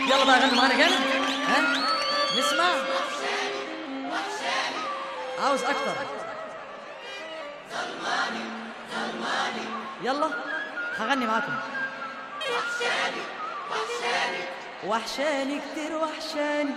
يلا بقى غني معانا جامد ها نسمع عاوز اكتر يلا هغني معاكم وحشاني كتير وحشاني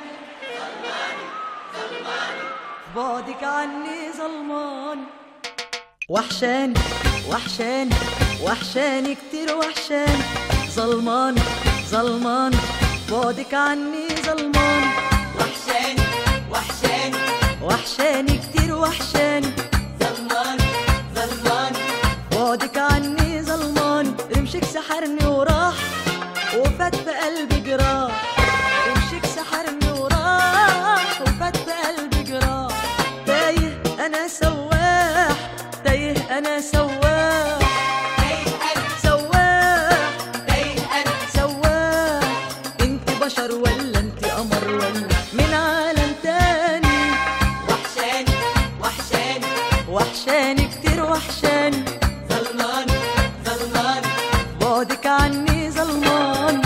بعدك عني ظلماني وحشاني وحشاني وحشاني كتير وحشاني ظلماني ظلماني بعدك عني ظلماني وحشاني وحشاني وحشاني كتير وحشاني ظلماني ظلماني بعدك عني ظلماني رمشك سحرني وراح وفات بقلبي جراح رمشك سحرني وراح وفات بقلبي جراح تايه انا سواح تايه انا سواح تايه انا سواح تايه انا سواح انت بشر ولا انت قمر ولا من عالم تاني وحشاني وحشاني وحشاني كتير وحشاني ظلماني ظلماني بعدك عني ظلمان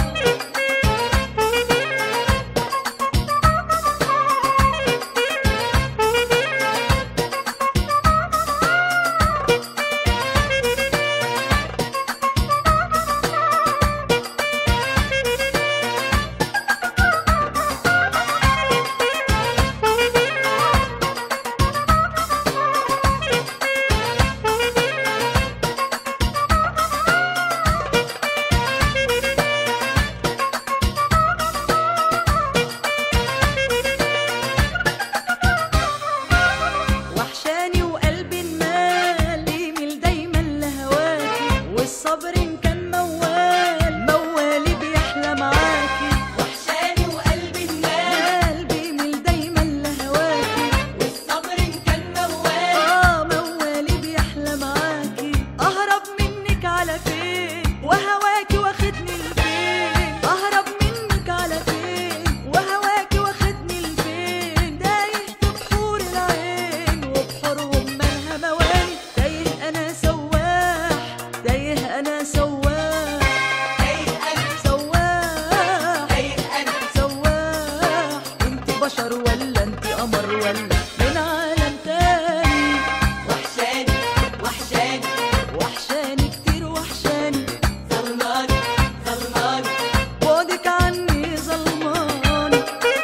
وحشاني وقلبي المال يميل دايما لهواكي والصبر إن كان موال موالي بيحلى معاكي وحشاني وقلبي النار قلبي يميل دايما لهواكي والصبر إن كان موال اه موالي بيحلى معاكي اهرب منك على فين وهواكي واخدني لفين اهرب منك على فين وهواكي واخدني لفين تايه في بحور العين وبحورهم مالها مواني تايه انا سواح تايه انا سواح تايه انا سواح تايه انا سواح انت بشر ولا انت قمر ولا من عالم تاني وحشاني وحشاني وحشاني كتير وحشاني ظلماني ظلماني بعدك عني ظلماني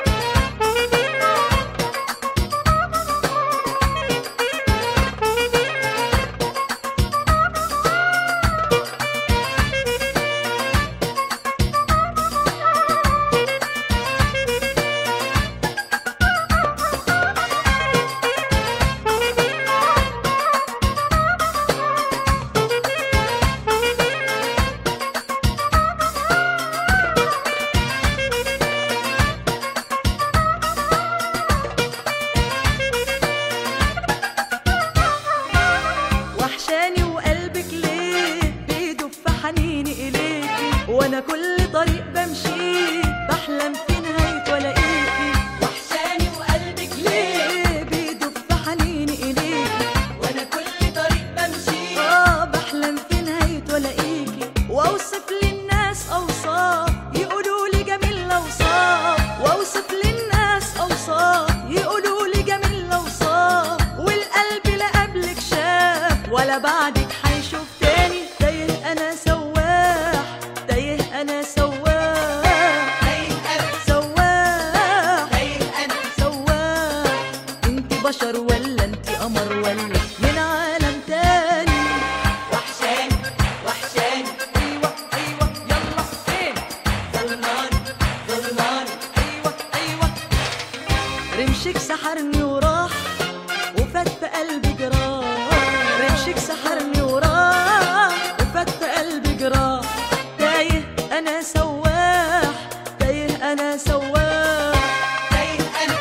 وحشاني وقلبك ليه بيدب في حنيني إليكي وأنا كل طريق بمشي بحلم في نهاية ولاقيكي وحشاني وقلبك ليه ليه بيدب في حنيني إليكي وانا كل طريق بمشي آه بحلم في نهاية ولاقيكي وأوصف للناس أوصاف يقولوا لي جميل الأوصاف وأوصف للناس أوصاف يقولوا لي جميل الأوصاف والقلب لا قبلك شاف ولا بعدك حيشوف تاني تايه أنا سواح تايه أنا سواح تايه انا سواح تايه انا سواح انت بشر ولا انت قمر ولا من عالم تاني وحشاني وحشاني ايوه ايوه يلا فين ظلماني ظلماني ايوه ايوه رمشك سحرني وراح وفات في قلبي جراح رمشك سحرني وراح وفات في قلبي جراح تايه انا سواح تايه انا سواح تايه انا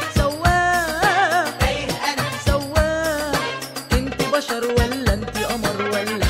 سواح تايه انا سواح انت بشر ولا انت قمر ولا